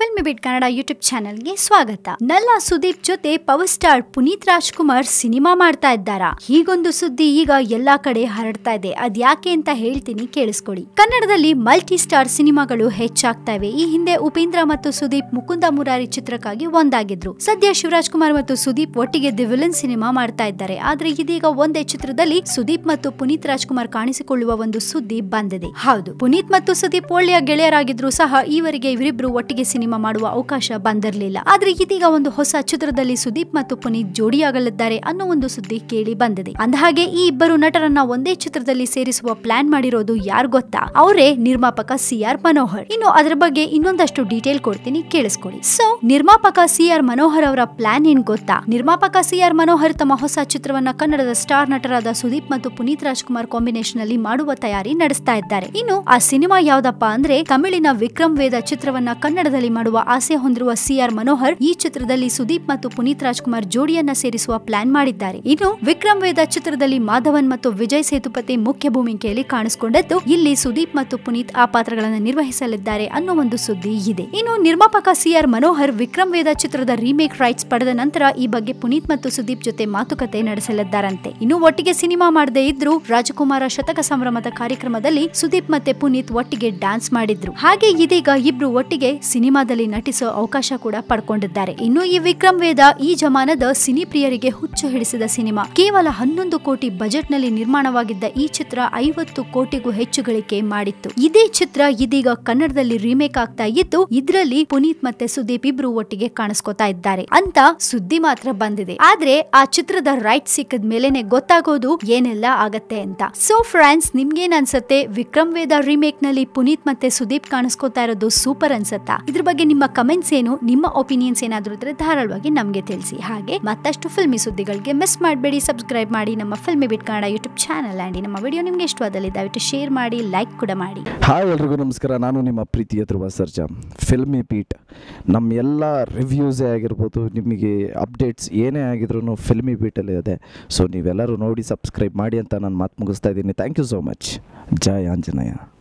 film ಬಿಟ್ Kannada YouTube ಚಾನೆಲ್ಗೆ ಸ್ವಾಗತ ನಲ್ಲ ಸುದೀಪ್ ಜೊತೆ power star Puneeth Rajkumar cinema ಮಾಡ್ತಾ ಇದ್ದಾರಾ ಹೀಗೊಂದು ಸುದ್ದಿ ಈಗ ಎಲ್ಲಾ ಕಡೆ ಹರಡ್ತಾ ಇದೆ ಅದ್ಯಾಕೆ ಅಂತ ಹೇಳ್ತೀನಿ ಕೇಳಿಸ್ಕೊಡಿ ಕನ್ನಡದಲ್ಲಿ ಮಲ್ಟಿ ಸ್ಟಾರ್ ಸಿನಿಮಾಗಳು ಹೆಚ್ಚಾಗ್ತಾ ಇವೆ ಈ ಹಿಂದೆ ಉಪೇಂದ್ರ ಮತ್ತು ಸುದೀಪ್ ಮುಕುಂದ ಮುರಾರಿ ಚಿತ್ರಕ್ಕಾಗಿ ಒಂದಾಗಿದ್ರು ಸದ್ಯ ಶಿವರಾಜ್ ಕುಮಾರ್ ಮತ್ತು ಸುದೀಪ್ ಒಟ್ಟಿಗೆ ದಿ ವಿಲನ್ ಸಿನಿಮಾ ಮಾಡ್ತಾ ಇದ್ದಾರೆ ಆದ್ರೆ ಇದೀಗ ಒಂದೇ ಚಿತ್ರದಲ್ಲಿ ಸುದೀಪ್ ಮತ್ತು ಪುನೀತ್ ರಾಜ್ಕುಮಾರ್ ಕಾಣಿಸಿಕೊಳ್ಳುವ ಒಂದು ಸುದ್ದಿ ಬಂದಿದೆ ಹೌದು ಪುನೀತ್ ಮತ್ತು ಸುದೀಪ್ ಒಳ್ಳೆಯ ಗೆಳೆಯರಾಗಿದ್ರು ಸಹ ಈವರೆಗೆ ಇವರಿಬ್ರು ಒಟ್ಟಿಗೆ ಸಿನಿಮಾ ಮಾಡುವ ಅವಕಾಶ ಬಂದಿರಲಿಲ್ಲ ಆದ್ರೆ ಇದೀಗ ಒಂದು ಹೊಸ ಚಿತ್ರದಲ್ಲಿ ಸುದೀಪ್ ಮತ್ತು ಪುನೀತ್ ಜೋಡಿಯಾಗಲಿದ್ದಾರೆ ಅನ್ನೋ ಒಂದು ಸುದ್ದಿ ಕೇಳಿ ಬಂದಿದೆ ಅಂದಹಾಗೆ ಈ ಇಬ್ಬರು ನಟರನ್ನ ಒಂದೇ ಚಿತ್ರದಲ್ಲಿ ಸೇರಿಸುವ ಪ್ಲಾನ್ ಮಾಡಿರೋದು ಯಾರು ಗೊತ್ತಾ ಅವರೇ ನಿರ್ಮಾಪಕ ಸಿ ಆರ್ ಮನೋಹರ್ ಇನ್ನು ಅದರ ಬಗ್ಗೆ ಇನ್ನೊಂದಷ್ಟು ಡೀಟೇಲ್ ಕೊಡ್ತೀನಿ ಕೇಳಿಸ್ಕೊಳ್ಳಿ ಸೊ ನಿರ್ಮಾಪಕ ಸಿ ಆರ್ ಮನೋಹರ್ ಅವರ ಪ್ಲಾನ್ ಏನ್ ಗೊತ್ತಾ ನಿರ್ಮಾಪಕ ಸಿ ಆರ್ ಮನೋಹರ್ ತಮ್ಮ ಹೊಸ ಚಿತ್ರವನ್ನ ಕನ್ನಡದ ಸ್ಟಾರ್ ನಟರಾದ ಸುದೀಪ್ ಮತ್ತು ಪುನೀತ್ ರಾಜ್ಕುಮಾರ್ ಕಾಂಬಿನೇಷನ್ ಅಲ್ಲಿ ಮಾಡುವ ತಯಾರಿ ನಡೆಸ್ತಾ ಇದ್ದಾರೆ ಇನ್ನು ಆ ಸಿನಿಮಾ ಯಾವ್ದಪ್ಪ ಅಂದ್ರೆ ತಮಿಳಿನ ವಿಕ್ರಮ್ ವೇದ ಚಿತ್ರವನ್ನ ಕನ್ನಡದಲ್ಲಿ ಮಾಡುವ ಆಸೆ ಹೊಂದಿರುವ ಸಿ ಆರ್ ಮನೋಹರ್ ಈ ಚಿತ್ರದಲ್ಲಿ ಸುದೀಪ್ ಮತ್ತು ಪುನೀತ್ ರಾಜ್ಕುಮಾರ್ ಜೋಡಿಯನ್ನ ಸೇರಿಸುವ ಪ್ಲಾನ್ ಮಾಡಿದ್ದಾರೆ ಇನ್ನು ವಿಕ್ರಮ್ ವೇದ ಚಿತ್ರದಲ್ಲಿ ಮಾಧವನ್ ಮತ್ತು ವಿಜಯ್ ಸೇತುಪತಿ ಮುಖ್ಯ ಭೂಮಿಕೆಯಲ್ಲಿ ಕಾಣಿಸಿಕೊಂಡಿದ್ದು ಇಲ್ಲಿ ಸುದೀಪ್ ಮತ್ತು ಪುನೀತ್ ಆ ಪಾತ್ರಗಳನ್ನು ನಿರ್ವಹಿಸಲಿದ್ದಾರೆ ಅನ್ನೋ ಒಂದು ಸುದ್ದಿ ಇದೆ ಇನ್ನು ನಿರ್ಮಾಪಕ ಸಿ ಆರ್ ಮನೋಹರ್ ವಿಕ್ರಮ್ ವೇದ ಚಿತ್ರದ ರೀಮೇಕ್ ರೈಟ್ಸ್ ಪಡೆದ ನಂತರ ಈ ಬಗ್ಗೆ ಪುನೀತ್ ಮತ್ತು ಸುದೀಪ್ ಜೊತೆ ಮಾತುಕತೆ ನಡೆಸಲಿದ್ದಾರಂತೆ ಇನ್ನು ಒಟ್ಟಿಗೆ ಸಿನಿಮಾ ಮಾಡದೇ ಇದ್ರು ರಾಜಕುಮಾರ ಶತಕ ಸಂಭ್ರಮದ ಕಾರ್ಯಕ್ರಮದಲ್ಲಿ ಸುದೀಪ್ ಮತ್ತೆ ಪುನೀತ್ ಒಟ್ಟಿಗೆ ಡ್ಯಾನ್ಸ್ ಮಾಡಿದ್ರು ಹಾಗೆ ಇದೀಗ ಇಬ್ರು ಒಟ್ಟಿಗೆ ಸಿನಿಮಾದಲ್ಲಿ ನಟಿಸೋ ಅವಕಾಶ ಕೂಡ ಪಡ್ಕೊಂಡಿದ್ದಾರೆ ಇನ್ನು ಈ ವಿಕ್ರಮ್ ವೇದ ಈ ಜಮಾನದ ಸಿನಿ ಪ್ರಿಯರಿಗೆ ಹುಚ್ಚು ಹಿಡಿಸಿದ ಸಿನಿಮಾ ಕೇವಲ ಹನ್ನೊಂದು ಕೋಟಿ ಬಜೆಟ್ ನಲ್ಲಿ ನಿರ್ಮಾಣವಾಗಿದ್ದ ಈ ಚಿತ್ರ ಐವತ್ತು ಕೋಟಿಗೂ ಹೆಚ್ಚು ಗಳಿಕೆ ಮಾಡಿತ್ತು ಇದೇ ಚಿತ್ರ ಇದೀಗ ಕನ್ನಡದಲ್ಲಿ ರೀಮೇಕ್ ಆಗ್ತಾ ಇದ್ದು ಇದ್ರಲ್ಲಿ ಪುನೀತ್ ಮತ್ತೆ ಸುದೀಪ್ ಇಬ್ರು ಒಟ್ಟಿಗೆ ಕಾಣಿಸ್ಕೊತಾ ಇದ್ದಾರೆ ಅಂತ ಸುದ್ದಿ ಮಾತ್ರ ಬಂದಿದೆ ಆದ್ರೆ ಆ ಚಿತ್ರದ ರೈಟ್ ಸಿಕ್ಕದ ಮೇಲೆನೆ ಗೊತ್ತಾಗೋದು ಏನೆಲ್ಲ ಆಗತ್ತೆ ಅಂತ ಸೊ ಫ್ರೆಂಡ್ಸ್ ನಿಮ್ಗೇನ್ ಅನ್ಸತ್ತೆ ವಿಕ್ರಮ್ ವೇದ ರೀಮೇಕ್ ನಲ್ಲಿ ಪುನೀತ್ ಮತ್ತೆ ಸುದೀಪ್ ಕಾಣಿಸ್ಕೊತಾ ಇರೋದು ಸೂಪರ್ ಅನ್ಸತ್ತಾ ಇದ್ರ ಬಗ್ಗೆ ನಿಮ್ಮ ಕಮೆಂಟ್ಸ್ ಏನು ನಿಮ್ಮ ಒಪಿನಿಯನ್ಸ್ ಏನಾದ್ರೂ ಇದ್ರೆ ಧಾರಾಳವಾಗಿ ನಮ್ಗೆ ತಿಳಿಸಿ ಹಾಗೆ ಮತ್ತಷ್ಟು ಫಿಲ್ಮಿ ಸುದ್ದಿಗಳಿಗೆ ಮಿಸ್ ಮಾಡಬೇಡಿ ಸಬ್ಸ್ಕ್ರೈಬ್ ಮಾಡಿ ನಮ್ಮ filmy beat Kannada YouTube channel ಆಂಡಿ ನಮ್ಮ ವಿಡಿಯೋ ನಿಮ್ಗೆ ಇಷ್ಟವಾದಲ್ಲಿ ದಯವಿಟ್ಟು ಶೇರ್ ಮಾಡಿ ಲೈಕ್ ಕೂಡ ಮಾಡಿ ಹಾಯ್ ಎಲ್ರಿಗೂ ನಮಸ್ಕಾರ ನಾನು ನಿಮ್ಮ ಪ್ರೀತಿಯ ಧ್ರುವ ಸರ್ಜಾ ಫಿಲ್ಮಿ ಬೀಟ್ ನಮ್ಮ ಎಲ್ಲ ರಿವ್ಯೂಸೇ ಆಗಿರ್ಬೋದು ನಿಮಗೆ ಅಪ್ಡೇಟ್ಸ್ ಏನೇ ಆಗಿದ್ರು ಫಿಲ್ಮಿ ಬೀಟಲ್ಲಿ ಇದೆ ಸೊ ನೀವೆಲ್ಲರೂ ನೋಡಿ ಸಬ್ಸ್ಕ್ರೈಬ್ ಮಾಡಿ ಅಂತ ನಾನು ಮಾತು ಮುಗಿಸ್ತಾ ಇದ್ದೀನಿ thank you so much Jaya Anjaneya